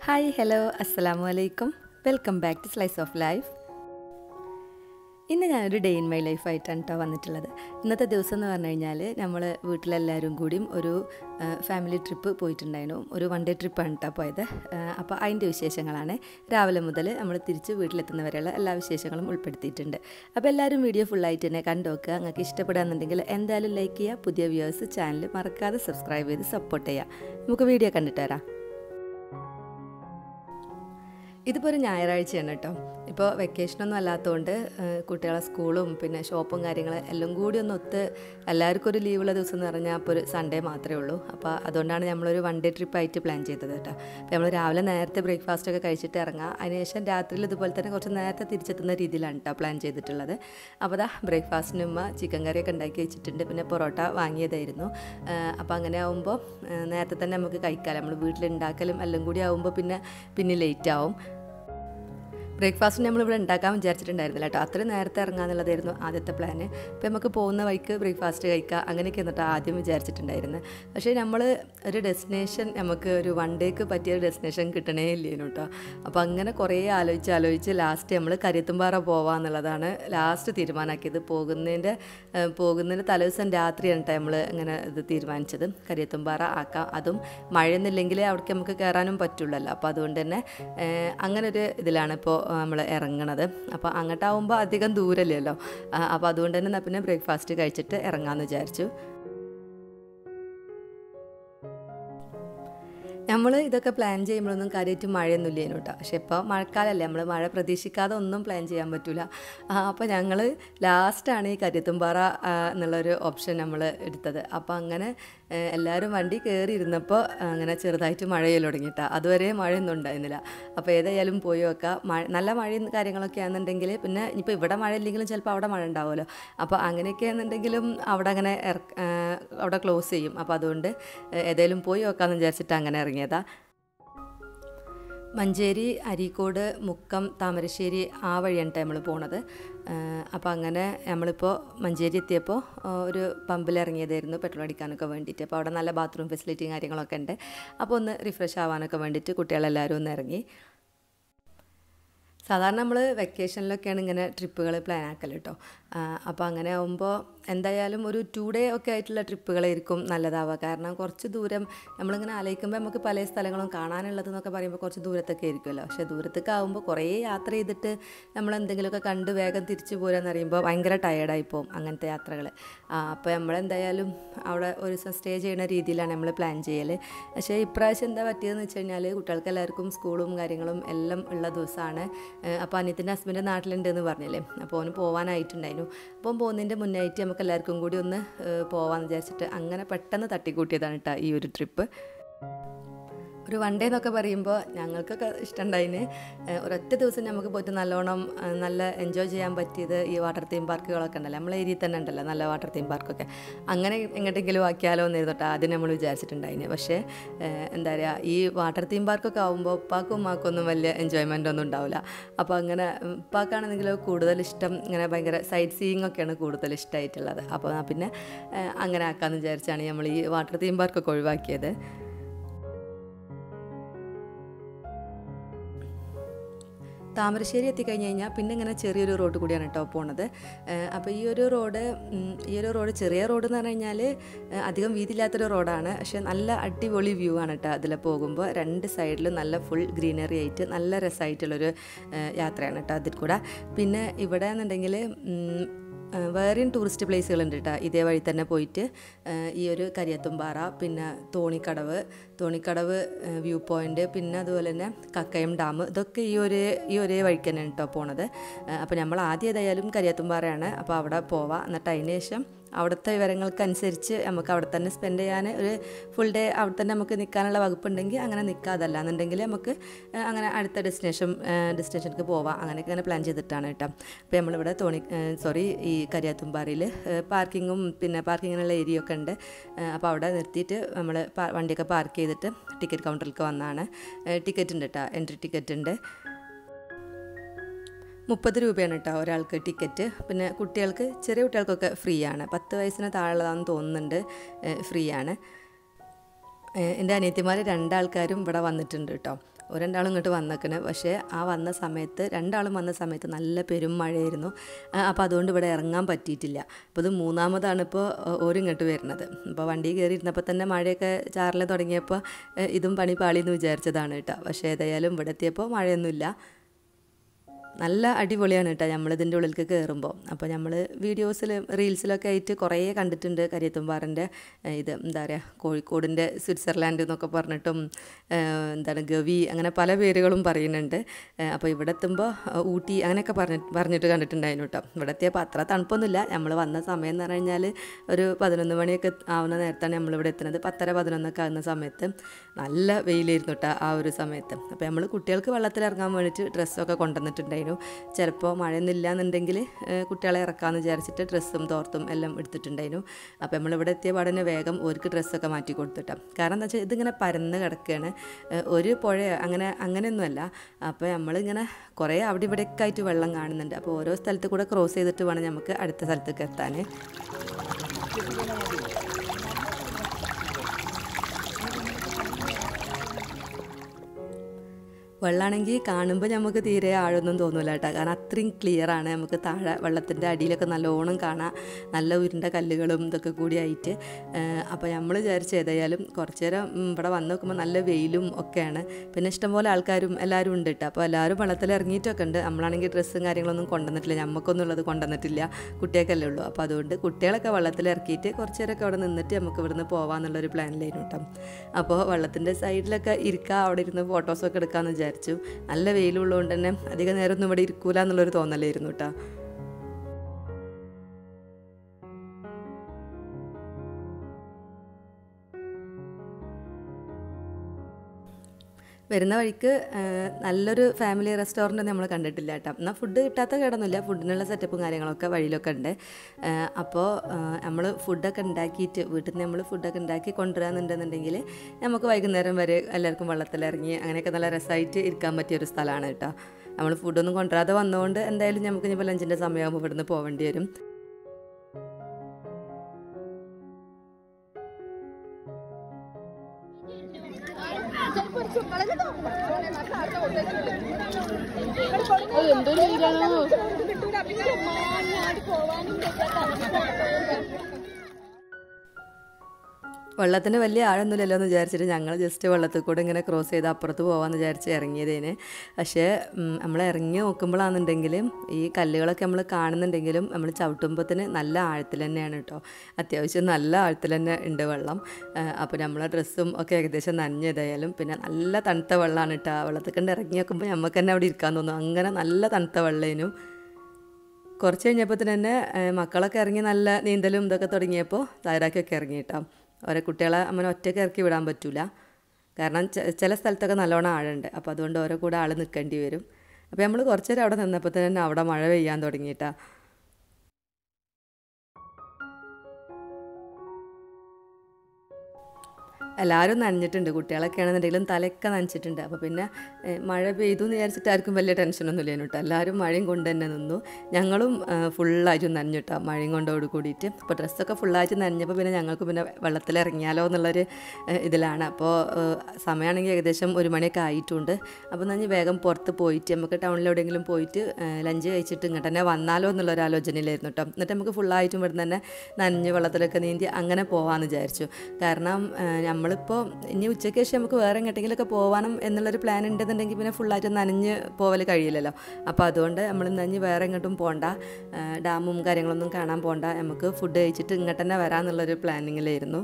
hi hello അസ്സലാമു അലൈക്കും welcome back to slice of life ഇന്ന് ഞാനൊരു ഡേ ഇൻ മൈ ലൈഫായിട്ടാണ് കേട്ടോ വന്നിട്ടുള്ളത് ഇന്നത്തെ ദിവസം എന്ന് പറഞ്ഞു കഴിഞ്ഞാൽ നമ്മൾ വീട്ടിലെല്ലാവരും കൂടിയും ഒരു ഫാമിലി ട്രിപ്പ് പോയിട്ടുണ്ടായിരുന്നു ഒരു വൺ ഡേ ട്രിപ്പാണ് കേട്ടോ പോയത് അപ്പോൾ അതിൻ്റെ വിശേഷങ്ങളാണ് രാവിലെ മുതൽ നമ്മൾ തിരിച്ച് വീട്ടിലെത്തുന്ന വരെയുള്ള എല്ലാ വിശേഷങ്ങളും ഉൾപ്പെടുത്തിയിട്ടുണ്ട് അപ്പോൾ എല്ലാവരും വീഡിയോ ഫുള്ളായിട്ട് തന്നെ കണ്ടു നോക്കുക നിങ്ങൾക്ക് ഇഷ്ടപ്പെടുകയെന്നുണ്ടെങ്കിൽ എന്തായാലും ലൈക്ക് ചെയ്യുക പുതിയ വ്യൂവേഴ്സ് ചാനൽ മറക്കാതെ സബ്സ്ക്രൈബ് ചെയ്ത് സപ്പോർട്ട് ചെയ്യുക നമുക്ക് വീഡിയോ കണ്ടിട്ട് വരാം ഇതിപ്പോൾ ഒരു ഞായറാഴ്ചയാണ് കേട്ടോ ഇപ്പോൾ വെക്കേഷനൊന്നും അല്ലാത്തതുകൊണ്ട് കുട്ടികളെ സ്കൂളും പിന്നെ ഷോപ്പും കാര്യങ്ങൾ എല്ലാം കൂടി ഒന്ന് ഒത്ത് എല്ലാവർക്കും ഒരു ലീവുള്ള ദിവസം എന്ന് പറഞ്ഞാൽ അപ്പോൾ ഒരു സൺഡേ മാത്രമേ ഉള്ളൂ അപ്പോൾ അതുകൊണ്ടാണ് നമ്മളൊരു വൺ ഡേ ട്രിപ്പായിട്ട് പ്ലാൻ ചെയ്തത് കേട്ടോ അപ്പോൾ നമ്മൾ രാവിലെ നേരത്തെ ബ്രേക്ക്ഫാസ്റ്റ് ഒക്കെ കഴിച്ചിട്ട് ഇറങ്ങാം അതിനുശേഷം രാത്രിയിൽ ഇതുപോലെ തന്നെ കുറച്ച് നേരത്തെ തിരിച്ചെത്തുന്ന രീതിയിലാണ് കേട്ടോ പ്ലാൻ ചെയ്തിട്ടുള്ളത് അപ്പോൾ അതാ ബ്രേക്ക്ഫാസ്റ്റിന് ഉമ്മ ചിക്കൻ കറിയൊക്കെ ഉണ്ടാക്കി വെച്ചിട്ടുണ്ട് പിന്നെ പൊറോട്ട വാങ്ങിയതായിരുന്നു അപ്പോൾ അങ്ങനെ ആകുമ്പോൾ നേരത്തെ തന്നെ നമുക്ക് കഴിക്കാം നമ്മൾ വീട്ടിലുണ്ടാക്കലും എല്ലാം കൂടി ആകുമ്പോൾ പിന്നെ പിന്നെ ലേറ്റ് ആവും ബ്രേക്ക്ഫാസ്റ്റ് നമ്മളിവിടെ ഉണ്ടാക്കാൻ വിചാരിച്ചിട്ടുണ്ടായിരുന്നില്ല കേട്ടോ അത്രയും നേരത്തെ ഇറങ്ങാന്നുള്ളതായിരുന്നു ആദ്യത്തെ പ്ലാന് അപ്പോൾ നമുക്ക് പോകുന്ന വഴിക്ക് ബ്രേക്ക്ഫാസ്റ്റ് കഴിക്കുക അങ്ങനെയൊക്കെ എന്നിട്ട് ആദ്യം വിചാരിച്ചിട്ടുണ്ടായിരുന്നത് പക്ഷേ നമ്മൾ ഒരു ഡെസ്റ്റിനേഷൻ നമുക്ക് ഒരു വൺ ഡേക്ക് പറ്റിയ ഒരു ഡെസ്റ്റിനേഷൻ കിട്ടണേ ഇല്ലേനു കേട്ടോ അപ്പോൾ അങ്ങനെ കുറേ ആലോചിച്ച് ആലോചിച്ച് ലാസ്റ്റ് നമ്മൾ കരിയത്തുംപാറ പോവാന്നുള്ളതാണ് ലാസ്റ്റ് തീരുമാനമാക്കിയത് പോകുന്നതിൻ്റെ പോകുന്നതിൻ്റെ തലേദിവസം രാത്രിയാണ് കേട്ടോ നമ്മൾ ഇങ്ങനെ ഇത് തീരുമാനിച്ചത് കരിയത്തുംപാറ ആക്കാം അതും മഴയൊന്നുമില്ലെങ്കിലേ അവിടേക്ക് നമുക്ക് കയറാനും പറ്റുള്ളല്ലോ അപ്പോൾ അതുകൊണ്ട് തന്നെ അങ്ങനെ ഒരു ഇതിലാണ് ഇപ്പോൾ നമ്മൾ ഇറങ്ങണത് അപ്പോൾ അങ്ങോട്ടാവുമ്പോൾ അധികം ദൂരമല്ലല്ലോ അപ്പോൾ അതുകൊണ്ട് തന്നെ പിന്നെ ബ്രേക്ക്ഫാസ്റ്റ് കഴിച്ചിട്ട് ഇറങ്ങാമെന്ന് വിചാരിച്ചു നമ്മൾ ഇതൊക്കെ പ്ലാൻ ചെയ്യുമ്പോഴൊന്നും കാര്യമായിട്ട് മഴയൊന്നും ഇല്ലേനു കേട്ടോ പക്ഷെ ഇപ്പോൾ മഴക്കാലമല്ലേ നമ്മൾ മഴ പ്രതീക്ഷിക്കാതെ ഒന്നും പ്ലാൻ ചെയ്യാൻ പറ്റില്ല അപ്പോൾ ഞങ്ങൾ ലാസ്റ്റാണ് ഈ കരിയത്തുംപാറ എന്നുള്ളൊരു ഓപ്ഷൻ നമ്മൾ എടുത്തത് അപ്പോൾ അങ്ങനെ എല്ലാവരും വണ്ടി കയറി ഇരുന്നപ്പോൾ അങ്ങനെ ചെറുതായിട്ട് മഴയിൽ തുടങ്ങിയിട്ടാ അതുവരെ മഴയൊന്നും ഉണ്ടായിരുന്നില്ല അപ്പോൾ ഏതായാലും പോയി വെക്കാം മഴ നല്ല മഴയും കാര്യങ്ങളൊക്കെ ആണെന്നുണ്ടെങ്കിൽ പിന്നെ ഇപ്പോൾ ഇവിടെ മഴ ഇല്ലെങ്കിലും ചിലപ്പോൾ അവിടെ മഴ ഉണ്ടാവുമല്ലോ അപ്പോൾ അങ്ങനെയൊക്കെ ആണെന്നുണ്ടെങ്കിലും അവിടെ അങ്ങനെ അവിടെ ക്ലോസ് ചെയ്യും അപ്പോൾ അതുകൊണ്ട് ഏതായാലും പോയി വെക്കാമെന്ന് വിചാരിച്ചിട്ട് അങ്ങനെ ഇറങ്ങിയതാ മഞ്ചേരി അരീക്കോട് മുക്കം താമരശ്ശേരി ആ വഴിയാണ് നമ്മൾ പോണത് അപ്പോൾ അങ്ങനെ നമ്മളിപ്പോൾ മഞ്ചേരി എത്തിയപ്പോൾ ഒരു പമ്പിൽ ഇറങ്ങിയതായിരുന്നു പെട്രോൾ അടിക്കാനൊക്കെ വേണ്ടിയിട്ട് അപ്പോൾ അവിടെ നല്ല ബാത്റൂം ഫെസിലിറ്റിയും കാര്യങ്ങളൊക്കെ ഉണ്ട് അപ്പോൾ ഒന്ന് റിഫ്രഷ് ആവാനൊക്കെ വേണ്ടിയിട്ട് കുട്ടികളെല്ലാവരും ഒന്ന് ഇറങ്ങി സാധാരണ നമ്മൾ വെക്കേഷനിലൊക്കെയാണ് ഇങ്ങനെ ട്രിപ്പുകൾ പ്ലാൻ ആക്കൽ കേട്ടോ അപ്പോൾ അങ്ങനെ ആകുമ്പോൾ എന്തായാലും ഒരു ടു ഡേ ഒക്കെ ആയിട്ടുള്ള ട്രിപ്പുകളായിരിക്കും നല്ലതാവുക കാരണം കുറച്ച് ദൂരം നമ്മളിങ്ങനെ ആലോചിക്കുമ്പോൾ നമുക്ക് പല സ്ഥലങ്ങളും കാണാനുള്ളത് എന്നൊക്കെ പറയുമ്പോൾ കുറച്ച് ദൂരത്തൊക്കെ ആയിരിക്കുമല്ലോ പക്ഷേ ദൂരത്തൊക്കെ ആകുമ്പോൾ കുറേ യാത്ര ചെയ്തിട്ട് നമ്മൾ എന്തെങ്കിലുമൊക്കെ കണ്ട് വേഗം തിരിച്ചു പോരാന്ന് പറയുമ്പോൾ ഭയങ്കര ടയേർഡായി പോകും അങ്ങനത്തെ യാത്രകൾ അപ്പോൾ നമ്മളെന്തായാലും അവിടെ ഒരു ദിവസം സ്റ്റേ ചെയ്യുന്ന രീതിയിലാണ് നമ്മൾ പ്ലാൻ ചെയ്യൽ പക്ഷേ ഇപ്രാവശ്യം എന്താ പറ്റിയതെന്ന് വെച്ച് കഴിഞ്ഞാൽ കുട്ടികൾക്ക് എല്ലാവർക്കും സ്കൂളും കാര്യങ്ങളും എല്ലാം ഉള്ള ദിവസമാണ് അപ്പോൾ അനിയത്തിൻ്റെ ഹസ്ബൻഡ് നാട്ടിലുണ്ടെന്ന് പറഞ്ഞില്ലേ അപ്പോൾ അവന് പോകാനായിട്ടുണ്ടായിരുന്നു അപ്പം പോകുന്നതിൻ്റെ മുന്നായിട്ട് നമുക്ക് എല്ലാവർക്കും കൂടി ഒന്ന് പോകാമെന്ന് വിചാരിച്ചിട്ട് അങ്ങനെ പെട്ടെന്ന് തട്ടിക്കൂട്ടിയതാണ് കേട്ടോ ഈ ഒരു ട്രിപ്പ് ഒരു വൺ ഡേ എന്നൊക്കെ പറയുമ്പോൾ ഞങ്ങൾക്കൊക്കെ ഇഷ്ടമുണ്ടായിന് ഒരൊറ്റ ദിവസം നമുക്ക് പോയിട്ട് നല്ലോണം നല്ല എൻജോയ് ചെയ്യാൻ പറ്റിയത് ഈ വാട്ടർ തീം പാർക്കുകളൊക്കെ ഉണ്ടല്ലോ നമ്മളെ ഏരിയയിൽ തന്നെ ഉണ്ടല്ലോ നല്ല വാട്ടർ തീം പാർക്കൊക്കെ അങ്ങനെ എങ്ങോട്ടെങ്കിലും ആക്കിയാലോ എന്ന് ഇരുന്നിട്ട് ആദ്യം നമ്മൾ വിചാരിച്ചിട്ടുണ്ടായിന് പക്ഷേ എന്താ പറയുക ഈ വാട്ടർ തീം പാർക്കൊക്കെ ആകുമ്പോൾ ഉപ്പാക്കും ഉമ്മാക്കൊന്നും വലിയ എൻജോയ്മെൻ്റ് ഒന്നും ഉണ്ടാവില്ല അപ്പോൾ അങ്ങനെ ഉപ്പാക്കാണെന്നെങ്കിൽ കൂടുതൽ ഇഷ്ടം ഇങ്ങനെ ഭയങ്കര സൈറ്റ് സീയിങ് ഒക്കെയാണ് കൂടുതൽ ഇഷ്ടമായിട്ടുള്ളത് അപ്പോൾ പിന്നെ അങ്ങനെ ആക്കാമെന്ന് വിചാരിച്ചാണ് നമ്മൾ ഈ വാട്ടർ തീം പാർക്കൊക്കെ ഒഴിവാക്കിയത് താമരശ്ശേരി എത്തിക്കഴിഞ്ഞ് കഴിഞ്ഞാൽ പിന്നെ ഇങ്ങനെ ചെറിയൊരു റോഡ് കൂടിയാണ് കേട്ടോ പോണത് അപ്പോൾ ഈ ഒരു റോഡ് ഈ ഒരു റോഡ് ചെറിയ റോഡ് എന്ന് പറഞ്ഞു കഴിഞ്ഞാൽ അധികം വീതിയില്ലാത്തൊരു റോഡാണ് പക്ഷേ നല്ല അടിപൊളി വ്യൂ ആണ് കേട്ടോ അതിൽ പോകുമ്പോൾ രണ്ട് സൈഡിലും നല്ല ഫുൾ ഗ്രീനറി ആയിട്ട് നല്ല രസമായിട്ടുള്ളൊരു യാത്രയാണ് കേട്ടോ അതിൽ കൂടെ പിന്നെ ഇവിടെ എന്നുണ്ടെങ്കിൽ വേറെയും ടൂറിസ്റ്റ് പ്ലേസുകളുണ്ട് കേട്ടോ ഇതേ വഴി തന്നെ പോയിട്ട് ഈ ഒരു കരിയത്തുംപാറ പിന്നെ തോണിക്കടവ് തോണിക്കടവ് വ്യൂ പോയിൻ്റ് പിന്നെ അതുപോലെ തന്നെ കക്കയം ഡാം ഇതൊക്കെ ഈ ഒരേ ഈ ഒരേ വഴിക്ക് തന്നെയാണ് കേട്ടോ പോണത് അപ്പോൾ നമ്മൾ ആദ്യം ഏതായാലും കരിയത്തുംപാറയാണ് അപ്പോൾ അവിടെ പോവാം എന്നിട്ട് അതിന് ശേഷം അവിടുത്തെ വിവരങ്ങൾക്കനുസരിച്ച് നമുക്ക് അവിടെ തന്നെ സ്പെൻഡ് ചെയ്യാൻ ഒരു ഫുൾ ഡേ അവിടെ തന്നെ നമുക്ക് നിൽക്കാനുള്ള വകുപ്പുണ്ടെങ്കിൽ അങ്ങനെ നിൽക്കാതല്ല എന്നുണ്ടെങ്കിൽ നമുക്ക് അങ്ങനെ അടുത്ത ഡെസ്റ്റിനേഷൻ ഡെസ്റ്റിനേഷനിലേക്ക് പോവാം അങ്ങനെയൊക്കെ അങ്ങനെ പ്ലാൻ ചെയ്തിട്ടാണ് കേട്ടോ അപ്പോൾ നമ്മളിവിടെ തോണി സോറി ഈ കരിയാത്തുംപാറയിൽ പാർക്കിങ്ങും പിന്നെ പാർക്കിങ്ങിനുള്ള ഏരിയ ഒക്കെ ഉണ്ട് അപ്പോൾ അവിടെ നിർത്തിയിട്ട് നമ്മൾ വണ്ടിയൊക്കെ പാർക്ക് ചെയ്തിട്ട് ടിക്കറ്റ് കൗണ്ടറിലേക്ക് വന്നതാണ് ടിക്കറ്റ് ഉണ്ട് കേട്ടോ എൻട്രി ടിക്കറ്റ് ഉണ്ട് മുപ്പത് രൂപയാണ് കേട്ടോ ഒരാൾക്ക് ടിക്കറ്റ് പിന്നെ കുട്ടികൾക്ക് ചെറിയ കുട്ടികൾക്കൊക്കെ ഫ്രീ ആണ് പത്ത് വയസ്സിന് താഴെതാണെന്ന് തോന്നുന്നുണ്ട് ഫ്രീ ആണ് എൻ്റെ അനിയത്തിമാർ രണ്ടാൾക്കാരും ഇവിടെ വന്നിട്ടുണ്ട് കേട്ടോ ഒരു രണ്ടാളും ഇങ്ങോട്ട് വന്നേക്കണ് പക്ഷേ ആ വന്ന സമയത്ത് രണ്ടാളും വന്ന സമയത്ത് നല്ല പെരും മഴയായിരുന്നു അപ്പോൾ അതുകൊണ്ട് ഇവിടെ ഇറങ്ങാൻ പറ്റിയിട്ടില്ല അപ്പോൾ ഇത് മൂന്നാമതാണ് ഇപ്പോൾ ഓരിങ്ങോട്ട് വരുന്നത് അപ്പോൾ വണ്ടി കയറി ഇരുന്നപ്പോൾ തന്നെ മഴയൊക്കെ ചാറിൽ തുടങ്ങിയപ്പോൾ ഏഹ്, ഇതും പണി പാളിയെന്ന് വിചാരിച്ചതാണ് കേട്ടോ പക്ഷേ ഏതായാലും ഇവിടെ എത്തിയപ്പോൾ മഴയൊന്നുമില്ല നല്ല അടിപൊളിയാണ് കേട്ടോ നമ്മളിതിൻ്റെ ഉള്ളിലേക്ക് കയറുമ്പോൾ അപ്പോൾ നമ്മൾ വീഡിയോസിലും റീൽസിലൊക്കെ ആയിട്ട് കുറേ കണ്ടിട്ടുണ്ട് കരിയത്തുംപാറിൻ്റെ ഏഹ്, ഇത് എന്താ പറയുക കോഴിക്കോടിൻ്റെ സ്വിറ്റ്സർലാൻഡ് എന്നൊക്കെ പറഞ്ഞിട്ടും ഏഹ്, എന്താണ് ഗവി അങ്ങനെ പല പേരുകളും പറയുന്നുണ്ട് ഏഹ്, അപ്പോൾ ഇവിടെ എത്തുമ്പോൾ ഏഹ്, ഊട്ടി അങ്ങനെയൊക്കെ പറഞ്ഞ് പറഞ്ഞിട്ട് കണ്ടിട്ടുണ്ടായിരുന്നു കേട്ടോ ഇവിടെ എത്തിയപ്പോൾ അത്ര തണുപ്പൊന്നുമില്ല നമ്മൾ വന്ന സമയം എന്ന് പറഞ്ഞു കഴിഞ്ഞാൽ ഒരു പതിനൊന്ന് മണിയൊക്കെ ആവുന്ന നേരത്താണ് നമ്മളിവിടെ എത്തുന്നത് പത്തര പതിനൊന്നൊക്കെ ആകുന്ന സമയത്ത് നല്ല വെയിലായിരുന്നു കേട്ടോ ആ ഒരു സമയത്ത് അപ്പോൾ നമ്മൾ കുട്ടികൾക്ക് വെള്ളത്തിൽ ഇറങ്ങാൻ വേണ്ടിയിട്ട് ഡ്രസ്സൊക്കെ കൊണ്ടുവന്നിട്ടുണ്ടായിരുന്നു ചിലപ്പോൾ മഴയൊന്നുമില്ല എന്നുണ്ടെങ്കിൽ കുട്ടികളെ ഇറക്കാമെന്ന് വിചാരിച്ചിട്ട് ഡ്രസ്സും തോർത്തും എല്ലാം എടുത്തിട്ടുണ്ടായിരുന്നു അപ്പോൾ നമ്മളിവിടെ എത്തിയ പാടന്നെ വേഗം അവർക്ക് ഡ്രസ്സൊക്കെ മാറ്റി കൊടുത്തിട്ടാ കാരണം എന്താ വെച്ചാൽ ഇതിങ്ങനെ പരന്ന് കിടക്കുകയാണ് ഏഹ് ഒരു പുഴ അങ്ങനെ അങ്ങനെയൊന്നുമല്ല അപ്പോൾ നമ്മളിങ്ങനെ കുറേ അവിടെ ഇവിടെയൊക്കെ ആയിട്ട് വെള്ളം കാണുന്നുണ്ട് അപ്പോൾ ഓരോ സ്ഥലത്ത് കൂടെ ക്രോസ് ചെയ്തിട്ട് വേണം നമുക്ക് അടുത്ത സ്ഥലത്തേക്ക് എത്താൻ വെള്ളമാണെങ്കിൽ കാണുമ്പോൾ നമുക്ക് തീരെ ആഴൊന്നും തോന്നില്ല കേട്ടോ കാരണം അത്രയും ക്ലിയർ ആണ് നമുക്ക് താഴെ വെള്ളത്തിൻ്റെ അടിയിലൊക്കെ നല്ലോണം കാണാം നല്ല ഉരുണ്ട കല്ലുകളും ഇതൊക്കെ കൂടി ആയിട്ട് അപ്പോൾ നമ്മൾ വിചാരിച്ച് ഏതായാലും കുറച്ച് നേരം ഉം, ഇവിടെ വന്ന് നോക്കുമ്പോൾ നല്ല വെയിലും ഒക്കെയാണ് പിന്നെ ഇഷ്ടംപോലെ ആൾക്കാരും എല്ലാവരും ഉണ്ട് കേട്ടോ അപ്പോൾ എല്ലാവരും വെള്ളത്തിൽ ഇറങ്ങിയിട്ടൊക്കെ ഉണ്ട് നമ്മളാണെങ്കിൽ ഡ്രസ്സും കാര്യങ്ങളൊന്നും കൊണ്ടുവന്നിട്ടില്ല നമുക്കൊന്നും ഉള്ളത് കൊണ്ടുവന്നിട്ടില്ല കുട്ടിയൊക്കെയല്ലേ ഉള്ളൂ അപ്പോൾ അതുകൊണ്ട് കുട്ടികളൊക്കെ വെള്ളത്തിൽ ഇറക്കിയിട്ട് കുറച്ച് നേരമൊക്കെ അവിടെ നിന്നിട്ട് നമുക്ക് ഇവിടുന്ന് പോകാമെന്നുള്ളൊരു പ്ലാനിലായിരുന്നു കേട്ടോ അപ്പോൾ വെള്ളത്തിൻ്റെ സൈഡിലൊക്കെ ഇരിക്കുക അവിടെ ഇരുന്ന് ഫോട്ടോസൊക്കെ എടുക്കാമെന്ന് വിചാരിച്ചു നല്ല വെയിലുള്ളതുകൊണ്ട് തന്നെ അധികം നേരമൊന്നും ഇവിടെ ഇരിക്കൂല എന്നുള്ളൊരു തോന്നലായിരുന്നു കേട്ടോ വരുന്ന വഴിക്ക് ആ, നല്ലൊരു ഫാമിലി റെസ്റ്റോറൻറ്റ് നമ്മൾ കണ്ടിട്ടില്ല കേട്ടോ എന്നാൽ ഫുഡ് കിട്ടാത്ത കേടൊന്നുമില്ല ഫുഡിനുള്ള സെറ്റപ്പും കാര്യങ്ങളൊക്കെ വഴിയിലൊക്കെ ഉണ്ട് അപ്പോൾ നമ്മൾ ഫുഡൊക്കെ ഉണ്ടാക്കിയിട്ട് വീട്ടിൽ നിന്ന് നമ്മൾ ഫുഡൊക്കെ ഉണ്ടാക്കി കൊണ്ടുവരാന്നുണ്ടെന്നുണ്ടെങ്കിൽ നമുക്ക് വൈകുന്നേരം വരെ എല്ലാവർക്കും വെള്ളത്തിലിറങ്ങി അങ്ങനെയൊക്കെ നല്ല രസമായിട്ട് ഇരിക്കാൻ പറ്റിയ ഒരു സ്ഥലമാണ് കേട്ടോ നമ്മൾ ഫുഡൊന്നും കൊണ്ടുവരാതെ വന്നതുകൊണ്ട് എന്തായാലും നമുക്ക് ഇനിയിപ്പോൾ ലഞ്ചിൻ്റെ സമയമാകുമ്പോൾ ഇവിടുന്ന് പോകേണ്ടി വരും എന്തൊരു വെയിലാണോ വെള്ളത്തിന് വലിയ ആഴൊന്നുമില്ലല്ലോ എന്ന് വിചാരിച്ചിട്ട് ഞങ്ങൾ ജസ്റ്റ് വെള്ളത്തിൽ കൂടെ ഇങ്ങനെ ക്രോസ് ചെയ്ത് അപ്പുറത്ത് പോകാമെന്ന് വിചാരിച്ച് ഇറങ്ങിയതേന് പക്ഷേ ഉം, നമ്മൾ ഇറങ്ങി നോക്കുമ്പോഴാണെന്നുണ്ടെങ്കിലും ഈ കല്ലുകളൊക്കെ നമ്മൾ കാണുന്നുണ്ടെങ്കിലും നമ്മൾ ചവിട്ടുമ്പത്തിന് നല്ല ആഴത്തിൽ തന്നെയാണ് കേട്ടോ അത്യാവശ്യം നല്ല ആഴത്തിൽ തന്നെ ഉണ്ട് വെള്ളം അപ്പോൾ നമ്മളെ ഡ്രസ്സും ഒക്കെ ഏകദേശം നനഞ്ഞതായാലും പിന്നെ നല്ല തണുത്ത വെള്ളമാണ് കേട്ടോ ആ വെള്ളത്തിൽ കണ്ട് ഇറങ്ങി നോക്കുമ്പോൾ നമുക്ക് തന്നെ അവിടെ ഇരിക്കാൻ തോന്നും അങ്ങനെ നല്ല തണുത്ത വെള്ളേനും കുറച്ച് കഴിഞ്ഞപ്പോൾ തന്നെ ഏഹ്, മക്കളൊക്കെ ഇറങ്ങി നല്ല നീന്തലും ഇതൊക്കെ തുടങ്ങിയപ്പോൾ താരാക്കൊക്കെ ഇറങ്ങി കേട്ടോ ഓരോ കുട്ടികളെ അങ്ങനെ ഒറ്റയ്ക്ക് ഇറക്കി വിടാൻ പറ്റൂല കാരണം ചെ- ചില സ്ഥലത്തൊക്കെ നല്ലോണം ആഴുണ്ട് അപ്പോൾ അതുകൊണ്ട് ഓരോ കൂടെ ആൾ നിൽക്കേണ്ടി വരും അപ്പോൾ നമ്മൾ കുറച്ച് നേരം അവിടെ നിന്നപ്പോൾ തന്നെ അവിടെ മഴ പെയ്യാൻ തുടങ്ങിയിട്ടാ എല്ലാവരും നനഞ്ഞിട്ടുണ്ട് കുട്ടികളൊക്കെ ആണെന്നുണ്ടെങ്കിലും തലയൊക്കെ നനച്ചിട്ടുണ്ട് അപ്പോൾ പിന്നെ ഏഹ്, മഴ പെയ്തു എന്ന് വിചാരിച്ചിട്ട് ആർക്കും വലിയ ടെൻഷനൊന്നും ഇല്ലേനു കേട്ടോ എല്ലാവരും മഴയും കൊണ്ട് തന്നെ നിന്നു ഞങ്ങളും ഫുള്ളായിട്ട് നനഞ്ഞു കേട്ടോ മഴയും കൊണ്ടോട് കൂടിയിട്ട് അപ്പോൾ ഡ്രസ്സൊക്കെ ഫുള്ളായിട്ട് നനഞ്ഞപ്പോൾ പിന്നെ ഞങ്ങൾക്ക് പിന്നെ വെള്ളത്തിൽ ഇറങ്ങിയാലോ എന്നുള്ളൊരു ഏഹ്, ഇതിലാണ് അപ്പോൾ ഏഹ്, സമയമാണെങ്കിൽ ഏകദേശം ഒരു മണിയൊക്കെ ആയിട്ടുണ്ട് അപ്പോൾ നഞ്ഞ് വേഗം പുറത്ത് പോയിട്ട് നമുക്ക് ടൗണിൽ എവിടെയെങ്കിലും പോയിട്ട് ലഞ്ച് കഴിച്ചിട്ട് ഇങ്ങോട്ട് തന്നെ വന്നാലോ എന്നുള്ളൊരു ആലോചനയിലായിരുന്നു കേട്ടോ എന്നിട്ട് നമുക്ക് ഫുള്ളായിട്ടും ഇവിടെ തന്നെ നനഞ്ഞ് വെള്ളത്തിലൊക്കെ നീന്തി അങ്ങനെ പോകാമെന്ന് വിചാരിച്ചു കാരണം നമ്മളിപ്പോൾ ഇനി ഉച്ചയ്ക്ക് ശേഷം നമുക്ക് വേറെ എങ്ങോട്ടെങ്കിലുമൊക്കെ പോകാനും എന്നുള്ളൊരു പ്ലാൻ ഉണ്ടെന്നുണ്ടെങ്കിൽ പിന്നെ ഫുള്ളായിട്ട് നനഞ്ഞ് പോവൽ കഴിയില്ലല്ലോ അപ്പോൾ അതുകൊണ്ട് നമ്മൾ നനഞ്ഞ് വേറെ എങ്ങോട്ടും പോകണ്ട ആ, ഡാമും കാര്യങ്ങളൊന്നും കാണാൻ പോകണ്ട നമുക്ക് ഫുഡ് കഴിച്ചിട്ട് ഇങ്ങോട്ട് തന്നെ വരാമെന്നുള്ളൊരു പ്ലാനിങ്ങിലായിരുന്നു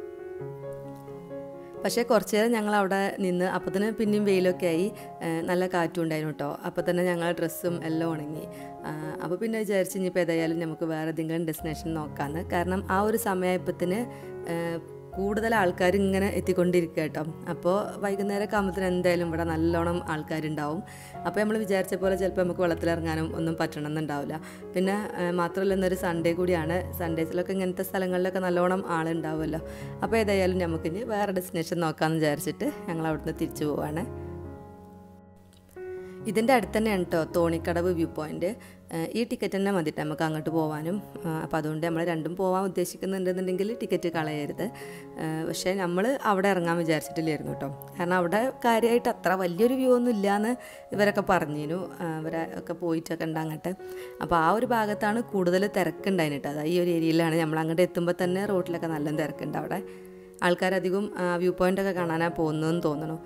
പക്ഷേ കുറച്ച് നേരം ഞങ്ങൾ അവിടെ നിന്ന് അപ്പത്തിന് പിന്നെയും വെയിലൊക്കെ ആയി ആ, നല്ല കാറ്റും ഉണ്ടായിരുന്നു കേട്ടോ അപ്പോൾ തന്നെ ഞങ്ങൾ ഡ്രസ്സും എല്ലാം ഉണങ്ങി അപ്പോൾ പിന്നെ വിചാരിച്ച് ഇനിയിപ്പോൾ ഏതായാലും നമുക്ക് വേറെ ഏതെങ്കിലും ഡെസ്റ്റിനേഷൻ നോക്കാമെന്ന് കാരണം ആ ഒരു സമയമായപ്പത്തിന് കൂടുതൽ ആൾക്കാർ ഇങ്ങനെ എത്തിക്കൊണ്ടിരിക്കുക കേട്ടോ അപ്പോൾ വൈകുന്നേരം ആകുമ്പോഴത്തേന് എന്തായാലും ഇവിടെ നല്ലോണം ആൾക്കാരുണ്ടാവും അപ്പോൾ നമ്മൾ വിചാരിച്ച പോലെ ചിലപ്പോൾ നമുക്ക് വെള്ളത്തിലിറങ്ങാനും ഒന്നും പറ്റണമെന്നുണ്ടാവില്ല പിന്നെ ആ, മാത്രമല്ല ഇന്നൊരു സൺഡേ കൂടിയാണ് സൺഡേസിലൊക്കെ ഇങ്ങനത്തെ സ്ഥലങ്ങളിലൊക്കെ നല്ലോണം ആളുണ്ടാവുമല്ലോ അപ്പോൾ ഏതായാലും നമുക്കിനി വേറെ ഡെസ്റ്റിനേഷൻ നോക്കാമെന്ന് വിചാരിച്ചിട്ട് ഞങ്ങൾ അവിടുന്ന് തിരിച്ചു പോവാണ് ഇതിൻ്റെ അടുത്ത് തന്നെയാണ് കേട്ടോ തോണിക്കടവ് വ്യൂ പോയിന്റ് ഏഹ് ഈ ടിക്കറ്റ് തന്നെ മതിട്ട് നമുക്ക് അങ്ങോട്ട് പോകാനും അപ്പോൾ അതുകൊണ്ട് നമ്മൾ രണ്ടും പോകാൻ ഉദ്ദേശിക്കുന്നുണ്ടെന്നുണ്ടെങ്കിൽ ടിക്കറ്റ് കളയരുത് ഏഹ് പക്ഷേ നമ്മൾ അവിടെ ഇറങ്ങാൻ വിചാരിച്ചിട്ടില്ലായിരുന്നു കേട്ടോ കാരണം അവിടെ കാര്യമായിട്ട് അത്ര വലിയൊരു വ്യൂ ഒന്നും ഇല്ലയെന്ന് ഇവരൊക്കെ പറഞ്ഞിരുന്നു ഇവരെ ഒക്കെ പോയിട്ടൊക്കെ ഉണ്ട് അങ്ങോട്ട് അപ്പോൾ ആ ഒരു ഭാഗത്താണ് കൂടുതൽ തിരക്കുണ്ടായിന് കേട്ടോ അതാ ഈ ഒരു ഏരിയയിലാണ് നമ്മൾ അങ്ങോട്ട് എത്തുമ്പോൾ തന്നെ റോട്ടിലൊക്കെ നല്ല തിരക്കുണ്ട് അവിടെ ആൾക്കാരധികം വ്യൂ പോയിൻ്റൊക്കെ കാണാനാണ് പോകുന്നതെന്ന് തോന്നണു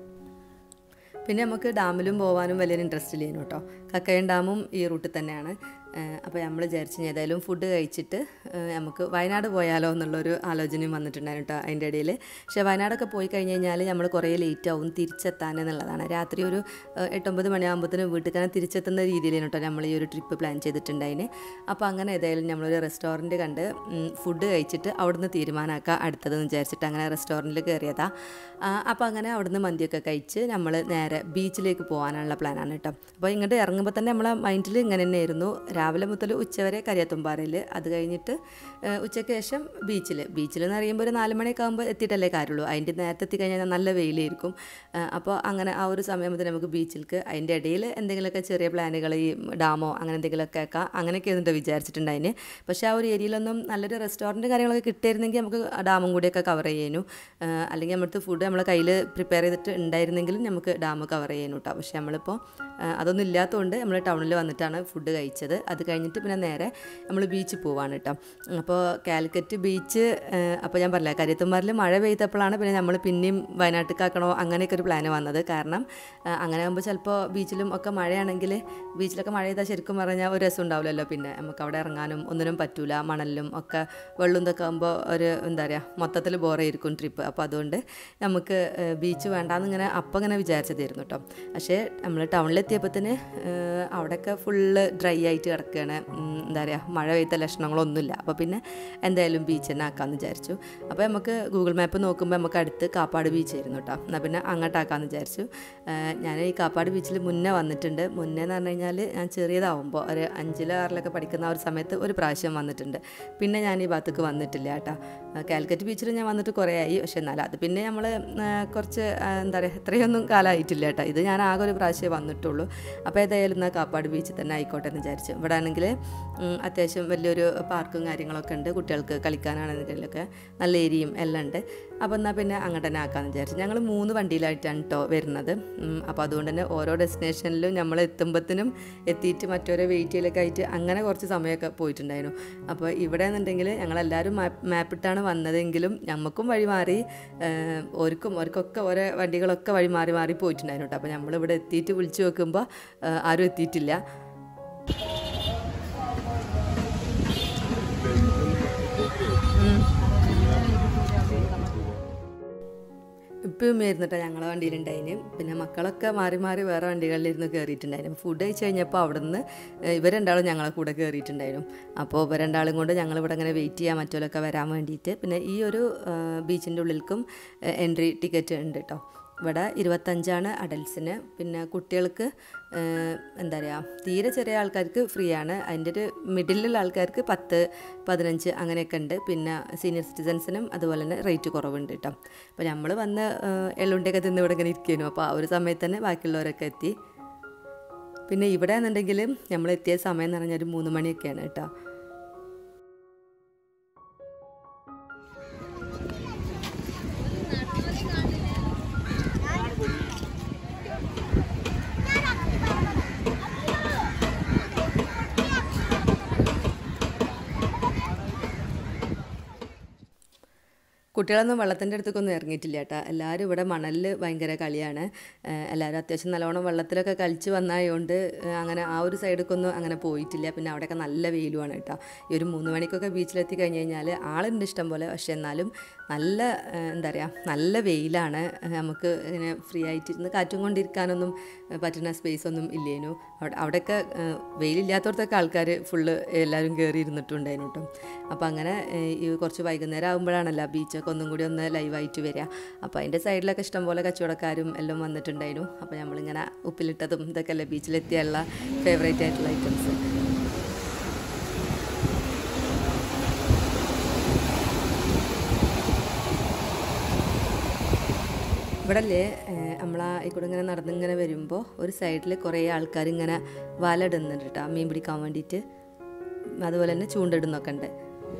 പിന്നെ നമുക്ക് ഡാമിലും പോകാനും വലിയൊരു ഇൻട്രസ്റ്റ് ഇല്ലേനു കേട്ടോ കക്കയം ഡാമും ഈ റൂട്ടിൽ തന്നെയാണ് അപ്പോൾ നമ്മൾ വിചാരിച്ചു ഇനി ഏതായാലും ഫുഡ് കഴിച്ചിട്ട് ഏഹ് നമുക്ക് വയനാട് പോയാലോ എന്നുള്ളൊരു ആലോചനയും വന്നിട്ടുണ്ടായിരുന്നു കേട്ടോ അതിൻ്റെ ഇടയിൽ പക്ഷേ വയനാടൊക്കെ പോയി കഴിഞ്ഞ് കഴിഞ്ഞാൽ നമ്മൾ കുറേ ലേറ്റ് ആവും തിരിച്ചെത്താൻ എന്നുള്ളതാണ് രാത്രി ഒരു ഏഹ് എട്ടൊമ്പത് മണിയാകുമ്പോഴത്തേനും വീട്ടിൽ തന്നെ തിരിച്ചെത്തുന്ന രീതിയിലാണ് കേട്ടോ നമ്മൾ ഈ ഒരു ട്രിപ്പ് പ്ലാൻ ചെയ്തിട്ടുണ്ടായിന് അപ്പോൾ അങ്ങനെ ഏതായാലും നമ്മളൊരു റെസ്റ്റോറൻറ്റ് കണ്ട് ഫുഡ് കഴിച്ചിട്ട് അവിടുന്ന് തീരുമാനമാക്കുക അടുത്തതെന്ന് വിചാരിച്ചിട്ട് അങ്ങനെ റെസ്റ്റോറൻറ്റിൽ കയറിയതാ അപ്പോൾ അങ്ങനെ അവിടുന്ന് മന്തിയൊക്കെ കഴിച്ച് നമ്മൾ നേരെ ബീച്ചിലേക്ക് പോകാനുള്ള പ്ലാനാണ് കേട്ടോ അപ്പോൾ ഇങ്ങോട്ട് ഇറങ്ങുമ്പോൾ തന്നെ നമ്മളെ മൈൻഡിൽ ഇങ്ങനെ തന്നെയായിരുന്നു രാവിലെ മുതൽ ഉച്ചവരെ കരിയാത്തുംപാറയിൽ അത് കഴിഞ്ഞിട്ട് ഏഹ്, ഉച്ചയ്ക്ക് ശേഷം ബീച്ചിൽ ബീച്ചിൽ എന്ന് പറയുമ്പോൾ ഒരു നാല് മണിയൊക്കെ ആകുമ്പോൾ എത്തിയിട്ടല്ലേ കാര്യമുള്ളൂ അതിൻ്റെ നേരത്തെ എത്തിക്കഴിഞ്ഞാൽ നല്ല വെയിലായിരിക്കും ഏഹ്, അപ്പോൾ അങ്ങനെ ആ ഒരു സമയം മുതൽ നമുക്ക് ബീച്ചിലേക്ക് അതിൻ്റെ ഇടയിൽ എന്തെങ്കിലുമൊക്കെ ചെറിയ പ്ലാനുകൾ ഈ ഡാമോ അങ്ങനെ എന്തെങ്കിലുമൊക്കെ ആക്കാം അങ്ങനെയൊക്കെ എന്നിട്ട് വിചാരിച്ചിട്ടുണ്ടായിന് പക്ഷേ ആ ഒരു ഏരിയയിലൊന്നും നല്ലൊരു റെസ്റ്റോറൻറ്റ് കാര്യങ്ങളൊക്കെ കിട്ടിയിരുന്നെങ്കിൽ നമുക്ക് ഡാമും കൂടിയൊക്കെ കവർ ചെയ്യാനു ഏഹ്, അല്ലെങ്കിൽ നമ്മുടെ ഫുഡ് നമ്മളെ കയ്യിൽ പ്രിപ്പയർ ചെയ്തിട്ട് ഉണ്ടായിരുന്നെങ്കിലും നമുക്ക് ഡാം കവർ ചെയ്യാനും കേട്ടോ പക്ഷേ നമ്മളിപ്പോൾ ഏഹ്, അതൊന്നും ഇല്ലാത്തതുകൊണ്ട് നമ്മൾ ടൗണിൽ വന്നിട്ടാണ് ഫുഡ് കഴിച്ചത് അത് കഴിഞ്ഞിട്ട് പിന്നെ നേരെ നമ്മൾ ബീച്ചിൽ പോവാണ് കേട്ടോ അപ്പോൾ കാലിക്കറ്റ് ബീച്ച് അപ്പോൾ ഞാൻ പറഞ്ഞില്ല കരിയത്തുമാരിൽ മഴ പെയ്തപ്പോഴാണ് പിന്നെ നമ്മൾ പിന്നെയും വയനാട്ടിലേക്കാക്കണോ അങ്ങനെയൊക്കെ ഒരു പ്ലാന് വന്നത് കാരണം ഏഹ്, അങ്ങനെ ആകുമ്പോൾ ചിലപ്പോൾ ബീച്ചിലും ഒക്കെ മഴയാണെങ്കിൽ ബീച്ചിലൊക്കെ മഴ ചെയ്താൽ ശരിക്കും പറഞ്ഞാൽ ഒരു രസം ഉണ്ടാവില്ലല്ലോ പിന്നെ നമുക്ക് അവിടെ ഇറങ്ങാനും ഒന്നിനും പറ്റൂല മണലിലും ഒക്കെ വെള്ളം ഇതൊക്കെ ആകുമ്പോൾ ഒരു എന്താ പറയുക മൊത്തത്തിൽ ബോറായിരിക്കും ട്രിപ്പ് അപ്പോൾ അതുകൊണ്ട് നമുക്ക് ഏഹ്, ബീച്ച് വേണ്ടാന്ന് ഇങ്ങനെ അപ്പം ഇങ്ങനെ വിചാരിച്ചതായിരുന്നു കേട്ടോ പക്ഷേ നമ്മൾ ടൗണിലെത്തിയപ്പോഴത്തേന് അവിടെയൊക്കെ ഫുള്ള് ഡ്രൈ ആയിട്ട് കിടക്കുകയാണ് ഉം, എന്താ പറയുക മഴ പെയ്ത ലക്ഷണങ്ങളൊന്നുമില്ല അപ്പോൾ പിന്നെ എന്തായാലും ബീച്ച് തന്നെ ആക്കാമെന്ന് വിചാരിച്ചു അപ്പോൾ നമുക്ക് ഗൂഗിൾ മാപ്പ് നോക്കുമ്പോൾ നമുക്ക് അടുത്ത് കാപ്പാട് ബീച്ച് ആയിരുന്നു കേട്ടോ എന്നാൽ പിന്നെ അങ്ങോട്ടാക്കാമെന്ന് വിചാരിച്ചു ഏഹ്, ഞാൻ ഈ കാപ്പാട് ബീച്ചിൽ മുന്നേ വന്നിട്ടുണ്ട് മുന്നേ എന്ന് പറഞ്ഞു കഴിഞ്ഞാൽ ഞാൻ ചെറിയതാവുമ്പോൾ ഒരു അഞ്ചിലോ ആറിലൊക്കെ പഠിക്കുന്ന ആ ഒരു സമയത്ത് ഒരു പ്രാവശ്യം വന്നിട്ടുണ്ട് പിന്നെ ഞാൻ ഈ ഭാഗത്തേക്ക് വന്നിട്ടില്ല കേട്ടോ ഏഹ്, കാലിക്കറ്റ് ബീച്ചിൽ ഞാൻ വന്നിട്ട് കുറേ ആയി പക്ഷേ എന്നാലും അത് പിന്നെ നമ്മൾ കുറച്ച് ആ, എന്താ പറയുക ഇത്രയൊന്നും കാലമായിട്ടില്ല കേട്ടോ ഇത് ഞാൻ ആകെ ഒരു പ്രാവശ്യമേ വന്നിട്ടുള്ളൂ അപ്പോൾ ഏതായാലും എന്നാൽ കാപ്പാട് ബീച്ചിൽ തന്നെ ആയിക്കോട്ടെ എന്ന് വിചാരിച്ചു ഇവിടെ ആണെങ്കിൽ അത്യാവശ്യം വലിയൊരു പാർക്കും കാര്യങ്ങളൊക്കെ ഉണ്ട് കുട്ടികൾക്ക് കളിക്കാനാണെന്നുണ്ടെങ്കിലൊക്കെ നല്ല ഏരിയയും എല്ലാം ഉണ്ട് അപ്പോൾ എന്നാൽ പിന്നെ അങ്ങോട്ട് തന്നെ ആക്കാമെന്ന് വിചാരിച്ചു ഞങ്ങൾ മൂന്ന് വണ്ടിയിലായിട്ടാണ് കേട്ടോ വരുന്നത് ഉം, അപ്പോൾ അതുകൊണ്ട് തന്നെ ഓരോ ഡെസ്റ്റിനേഷനിലും നമ്മൾ എത്തുമ്പത്തിനും എത്തിയിട്ട് മറ്റോരോ വെയിറ്റ് ചെയ്യലൊക്കെ ആയിട്ട് അങ്ങനെ കുറച്ച് സമയമൊക്കെ പോയിട്ടുണ്ടായിരുന്നു അപ്പോൾ ഇവിടെ എന്നുണ്ടെങ്കിൽ ഞങ്ങളെല്ലാവരും മാപ്പ് മാപ്പിട്ടാണ് വന്നതെങ്കിലും ഞമ്മക്കും വഴി മാറി ഏഹ്, ഓർക്കും ഓർക്കൊക്കെ ഓരോ വണ്ടികളൊക്കെ വഴി മാറി മാറി പോയിട്ടുണ്ടായിരുന്നു കേട്ടോ അപ്പോൾ നമ്മളിവിടെ എത്തിയിട്ട് വിളിച്ചു നോക്കുമ്പോൾ ഏഹ്, ആരും എത്തിയിട്ടില്ല ഇപ്പം ഇരുന്നിട്ടാ ഞങ്ങളെ വണ്ടിയിലുണ്ടായിന് പിന്നെ മക്കളൊക്കെ മാറി മാറി വേറെ വണ്ടികളിലിരുന്ന് കയറിയിട്ടുണ്ടായിരുന്നു ഫുഡ് കഴിച്ച് കഴിഞ്ഞപ്പോൾ അവിടെ നിന്ന് ഇവർ രണ്ടാളും ഞങ്ങളെ കൂടെ കയറിയിട്ടുണ്ടായിരുന്നു അപ്പോൾ ഇവർ രണ്ടാളും കൊണ്ട് ഞങ്ങൾ ഇവിടെ ഇങ്ങനെ വെയിറ്റ് ചെയ്യാൻ മറ്റുള്ളവരൊക്കെ വരാൻ വേണ്ടിയിട്ട് പിന്നെ ഈ ഒരു ബീച്ചിൻ്റെ ഉള്ളിലേക്കും എൻട്രി ടിക്കറ്റ് ഉണ്ട് കേട്ടോ ഇവിടെ ഇരുപത്തഞ്ചാണ് അഡൽസിന് പിന്നെ കുട്ടികൾക്ക് ഏഹ്, എന്താ പറയുക തീരെ ചെറിയ ആൾക്കാർക്ക് ഫ്രീ ആണ് അതിൻ്റെ ഒരു മിഡിലുള്ള ആൾക്കാർക്ക് പത്ത് പതിനഞ്ച് അങ്ങനെയൊക്കെ ഉണ്ട് പിന്നെ സീനിയർ സിറ്റിസൻസിനും അതുപോലെ തന്നെ റേറ്റ് കുറവുണ്ട് കേട്ടോ അപ്പോൾ നമ്മൾ വന്ന് ഏഹ്, എള്ളുണ്ടിയൊക്കെ തിന്ന് ഇവിടെ ഇങ്ങനെ ഇരിക്കുന്നു അപ്പോൾ ആ ഒരു സമയത്ത് തന്നെ ബാക്കിയുള്ളവരൊക്കെ എത്തി പിന്നെ ഇവിടെ എന്നുണ്ടെങ്കിൽ നമ്മൾ എത്തിയ സമയം എന്ന് പറഞ്ഞാൽ ഒരു മൂന്ന് മണിയൊക്കെയാണ് കേട്ടോ കുട്ടികളൊന്നും വെള്ളത്തിൻ്റെ അടുത്തേക്കൊന്നും ഇറങ്ങിയിട്ടില്ല കേട്ടോ എല്ലാവരും ഇവിടെ മണലിൽ ഭയങ്കര കളിയാണ് ഏഹ് എല്ലാവരും അത്യാവശ്യം നല്ലോണം വെള്ളത്തിലൊക്കെ കളിച്ച് വന്നായതുകൊണ്ട് ഏഹ് അങ്ങനെ ആ ഒരു സൈഡിലേക്കൊന്നും അങ്ങനെ പോയിട്ടില്ല പിന്നെ അവിടെയൊക്കെ നല്ല വെയിലുമാണ് കേട്ടോ ഈ ഒരു മൂന്ന് മണിക്കൊക്കെ ബീച്ചിലെത്തി കഴിഞ്ഞ് കഴിഞ്ഞാൽ ആളുണ്ട് ഇഷ്ടം പോലെ പക്ഷേ എന്നാലും നല്ല ഏഹ് എന്താ പറയുക നല്ല വെയിലാണ് ഏഹ് നമുക്ക് ഇങ്ങനെ ഫ്രീ ആയിട്ടിരുന്ന് കാറ്റും കൊണ്ടിരിക്കാനൊന്നും ഏഹ് പറ്റുന്ന സ്പേസ് ഒന്നും ഇല്ലേനു അവിടെ അവിടെയൊക്കെ ഏഹ് വെയിലില്ലാത്തടത്തൊക്കെ ആൾക്കാർ ഫുള്ള് എല്ലാവരും കയറി ഇരുന്നിട്ടുണ്ടായിരുന്നു കേട്ടോ അപ്പോൾ അങ്ങനെ ഏഹ് ഈ കുറച്ച് വൈകുന്നേരം ആകുമ്പോഴാണല്ലോ ബീച്ചൊക്കെ ഒന്നും കൂടി ഒന്ന് ലൈവായിട്ട് വരിക അപ്പോൾ അതിൻ്റെ സൈഡിലൊക്കെ ഇഷ്ടംപോലെ കച്ചവടക്കാരും എല്ലാം വന്നിട്ടുണ്ടായിരുന്നു അപ്പോൾ നമ്മളിങ്ങനെ ഉപ്പിലിട്ടതും ഇതൊക്കെ അല്ലേ ബീച്ചിലെത്തിയുള്ള ഫേവറേറ്റ് ആയിട്ടുള്ള ഐറ്റംസ് ഇവിടെ അല്ലേ നമ്മൾ ആ കൂടെ ഇങ്ങനെ നടന്നിങ്ങനെ വരുമ്പോൾ ഒരു സൈഡിൽ കുറേ ആൾക്കാർ ഇങ്ങനെ വല ഇടുന്നുണ്ട് കേട്ടോ മീൻ പിടിക്കാൻ വേണ്ടിയിട്ട് അതുപോലെ തന്നെ ചൂണ്ടിടുന്നൊക്കെ ഉണ്ട്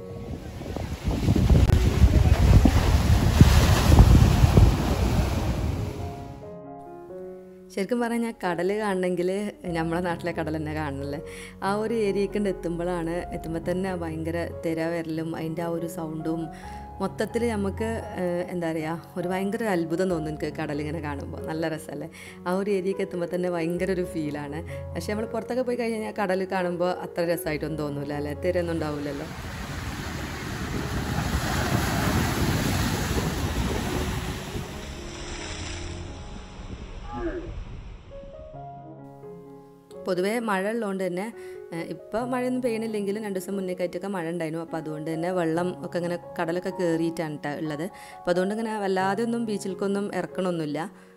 ശരിക്കും പറഞ്ഞാൽ കടൽ കാണണമെങ്കിൽ നമ്മളെ നാട്ടിലെ കടൽ തന്നെ കാണണല്ലേ ആ ഒരു ഏരിയക്ക് എത്തുമ്പോഴാണ് എത്തുമ്പോൾ തന്നെ ഭയങ്കര തിര വരലും അതിൻ്റെ ആ ഒരു സൗണ്ടും മൊത്തത്തിൽ നമുക്ക് ഏഹ്, എന്താ പറയുക ഒരു ഭയങ്കര ഒരു അത്ഭുതം തോന്നും എനിക്ക് കടലിങ്ങനെ കാണുമ്പോൾ നല്ല രസമല്ലേ ആ ഒരു ഏരിയക്ക് എത്തുമ്പോൾ തന്നെ ഭയങ്കര ഒരു ഫീലാണ് പക്ഷേ നമ്മൾ പുറത്തൊക്കെ പോയി കഴിഞ്ഞാൽ കടൽ കാണുമ്പോൾ അത്ര രസമായിട്ടൊന്നും തോന്നില്ല അല്ലേ തിരയൊന്നും ഉണ്ടാവില്ലല്ലോ പൊതുവേ മഴ ഉള്ളതുകൊണ്ട് തന്നെ ഇപ്പോൾ മഴയൊന്നും പെയ്യണില്ലെങ്കിലും രണ്ട് ദിവസം മുന്നേ ആയിട്ടൊക്കെ മഴ ഉണ്ടായിരുന്നു അപ്പോൾ അതുകൊണ്ട് തന്നെ വെള്ളം ഒക്കെ ഇങ്ങനെ കടലൊക്കെ കയറിയിട്ടാണ് ട്ടോ ഉള്ളത് അപ്പോൾ അതുകൊണ്ട് ഇങ്ങനെ വല്ലാതെ ഒന്നും ബീച്ചിലേക്കൊന്നും ഇറക്കണമൊന്നുമില്ല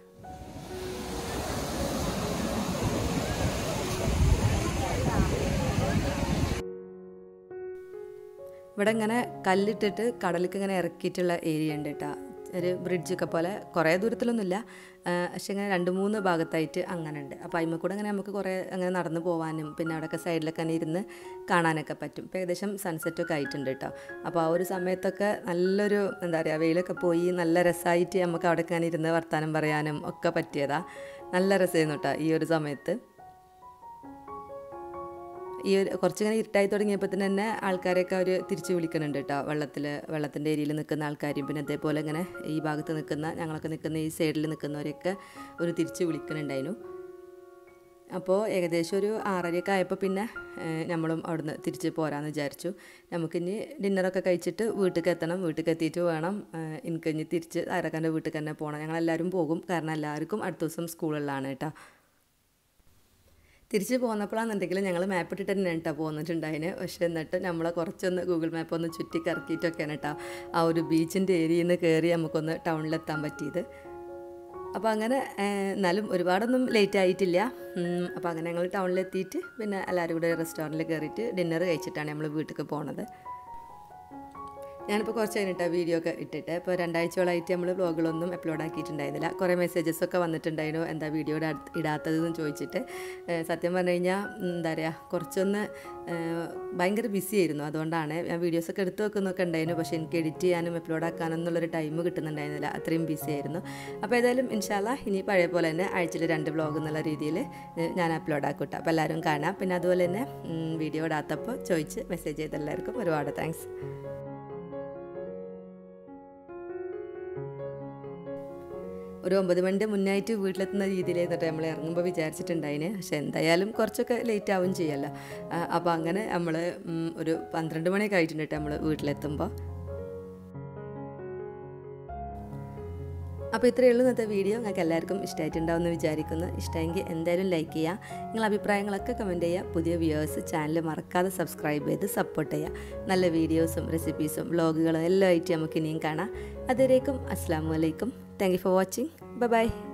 ഇവിടെ ഇങ്ങനെ കല്ലിട്ടിട്ട് കടലിലേക്ക് ഇങ്ങനെ ഇറക്കിയിട്ടുള്ള ഏരിയ ഉണ്ട് കേട്ടോ ഒരു ബ്രിഡ്ജൊക്കെ പോലെ കുറേ ദൂരത്തിലൊന്നുമില്ല ആ, പക്ഷെ ഇങ്ങനെ രണ്ട് മൂന്ന് ഭാഗത്തായിട്ട് അങ്ങനെ ഉണ്ട് അപ്പോൾ അതിമ്മ കൂടെ അങ്ങനെ നമുക്ക് കുറേ അങ്ങനെ നടന്നു പോകാനും പിന്നെ അവിടെയൊക്കെ സൈഡിലൊക്കെ അങ്ങനെ ഇരുന്ന് കാണാനൊക്കെ പറ്റും ഇപ്പോൾ ഏകദേശം സൺസെറ്റൊക്കെ ആയിട്ടുണ്ട് കേട്ടോ അപ്പോൾ ആ ഒരു സമയത്തൊക്കെ നല്ലൊരു എന്താ പറയുക വെയിലൊക്കെ പോയി നല്ല രസമായിട്ട് നമുക്ക് അവിടെ ഇങ്ങനെ ഇരുന്ന് വർത്തമാനം പറയാനും ഒക്കെ പറ്റിയതാ നല്ല രസമായിരുന്നു കേട്ടോ ഈ ഒരു സമയത്ത് ഈ ഒരു കുറച്ചിങ്ങനെ ഇരുട്ടായി തുടങ്ങിയപ്പോൾ തന്നെ ആൾക്കാരെയൊക്കെ അവർ തിരിച്ചു വിളിക്കുന്നുണ്ട് കേട്ടോ വെള്ളത്തിൽ വെള്ളത്തിൻ്റെ ഏരിയയിൽ നിൽക്കുന്ന ആൾക്കാരും പിന്നെ അതേപോലെ ഇങ്ങനെ ഈ ഭാഗത്ത് നിൽക്കുന്ന ഞങ്ങളൊക്കെ നിൽക്കുന്ന ഈ സൈഡിൽ നിൽക്കുന്നവരെയൊക്കെ ഒരു തിരിച്ച് വിളിക്കുന്നുണ്ടായിരുന്നു അപ്പോൾ ഏകദേശം ഒരു ആറരയൊക്കെ ആയപ്പോൾ പിന്നെ ഏഹ്, നമ്മളും അവിടുന്ന് തിരിച്ച് പോരാന്ന് വിചാരിച്ചു നമുക്കിനി ഡിന്നറൊക്കെ കഴിച്ചിട്ട് വീട്ടിലേക്ക് എത്തണം വീട്ടിലേക്ക് എത്തിയിട്ട് വേണം ഏഹ്, എനിക്ക് ഇനി തിരിച്ച് ആരക്കാൻ്റെ വീട്ടിൽ തന്നെ പോകണം ഞങ്ങളെല്ലാവരും പോകും കാരണം എല്ലാവർക്കും അടുത്ത ദിവസം സ്കൂളുകളിലാണ് കേട്ടോ തിരിച്ച് പോന്നപ്പോഴാണെന്നുണ്ടെങ്കിൽ ഞങ്ങൾ മാപ്പ് ഇട്ടിട്ട് തന്നെ കേട്ടോ പോന്നിട്ടുണ്ടായിന് പക്ഷേ എന്നിട്ട് നമ്മളെ കുറച്ചൊന്ന് ഗൂഗിൾ മാപ്പ് ഒന്ന് ചുറ്റി കറക്കിയിട്ടൊക്കെയാണ് കേട്ടോ ആ ഒരു ബീച്ചിൻ്റെ ഏരിയയിൽ നിന്ന് കയറി നമുക്കൊന്ന് ടൗണിലെത്താൻ പറ്റിയത് അപ്പോൾ അങ്ങനെ ഏഹ്, എന്നാലും ഒരുപാടൊന്നും ലേറ്റ് ആയിട്ടില്ല ഉം, അപ്പോൾ അങ്ങനെ ഞങ്ങൾ ടൗണിലെത്തിയിട്ട് പിന്നെ എല്ലാവരും കൂടെ റെസ്റ്റോറൻറ്റിൽ കയറിയിട്ട് ഡിന്നർ കഴിച്ചിട്ടാണ് നമ്മൾ വീട്ടിലേക്ക് പോണത് ഞാനിപ്പോൾ കുറച്ച് കഴിഞ്ഞിട്ട് വീഡിയോ ഒക്കെ ഇട്ടിട്ട് ഇപ്പോൾ രണ്ടാഴ്ചയോളായിട്ട് നമ്മൾ വ്ളോഗുകളൊന്നും അപ്ലോഡ് ആക്കിയിട്ടുണ്ടായിരുന്നില്ല കുറേ മെസ്സേജസ് ഒക്കെ വന്നിട്ടുണ്ടായിരുന്നു എന്താ വീഡിയോ ഇടാത്തതെന്ന് ചോദിച്ചിട്ട് ഏഹ് സത്യം പറഞ്ഞു കഴിഞ്ഞാൽ എന്താ പറയുക കുറച്ചൊന്ന് ഏഹ് ഭയങ്കര ബിസി ആയിരുന്നു അതുകൊണ്ടാണ് ഞാൻ വീഡിയോസൊക്കെ എടുത്ത് വെക്കുന്നൊക്കെ ഉണ്ടായിരുന്നു പക്ഷേ എനിക്ക് എഡിറ്റ് ചെയ്യാനും അപ്ലോഡ് ആക്കാനും എന്നുള്ളൊരു ടൈം കിട്ടുന്നുണ്ടായിരുന്നില്ല അത്രയും ബിസി ആയിരുന്നു അപ്പോൾ ഏതായാലും ഇൻഷാല്ല ഇനി പഴയ പോലെ തന്നെ ആഴ്ചയിൽ രണ്ട് വ്ളോഗ് എന്നുള്ള രീതിയിൽ ഞാൻ അപ്ലോഡ് ആക്കൂട്ടോ അപ്പോൾ എല്ലാവരും കാണാം പിന്നെ അതുപോലെ തന്നെ ഉം, വീഡിയോ ഇടാത്തപ്പോൾ ചോദിച്ച് മെസ്സേജ് ചെയ്ത എല്ലാവർക്കും ഒരുപാട് താങ്ക്സ് ഒരു ഒമ്പത് മണിൻ്റെ മുന്നായിട്ട് വീട്ടിലെത്തുന്ന രീതിയിലായിരുന്നു നമ്മൾ ഇറങ്ങുമ്പോൾ വിചാരിച്ചിട്ടുണ്ടായിന് പക്ഷെ എന്തായാലും കുറച്ചൊക്കെ ലേറ്റ് ആവും ചെയ്യല്ലോ അപ്പോൾ അങ്ങനെ നമ്മൾ ഒരു പന്ത്രണ്ട് മണിയൊക്കെ ആയിട്ടുണ്ട് കേട്ടോ നമ്മൾ വീട്ടിലെത്തുമ്പോൾ അപ്പോൾ ഇത്രയേ ഉള്ളൂ ഇന്നത്തെ വീഡിയോ നിങ്ങൾക്ക് എല്ലാവർക്കും ഇഷ്ടമായിട്ടുണ്ടാവുമെന്ന് വിചാരിക്കുന്നു ഇഷ്ടമെങ്കിൽ എന്തായാലും ലൈക്ക് ചെയ്യുക നിങ്ങളുടെ അഭിപ്രായങ്ങളൊക്കെ കമൻറ്റ് ചെയ്യുക പുതിയ വ്യൂവേഴ്സ് ചാനൽ മറക്കാതെ സബ്സ്ക്രൈബ് ചെയ്ത് സപ്പോർട്ട് ചെയ്യുക നല്ല വീഡിയോസും റെസിപ്പീസും വ്ളോഗുകളും എല്ലാം ആയിട്ട് നമുക്ക് ഇനിയും കാണാം അതുവരേക്കും അസ്സാം വലൈക്കും thank you for watching bye by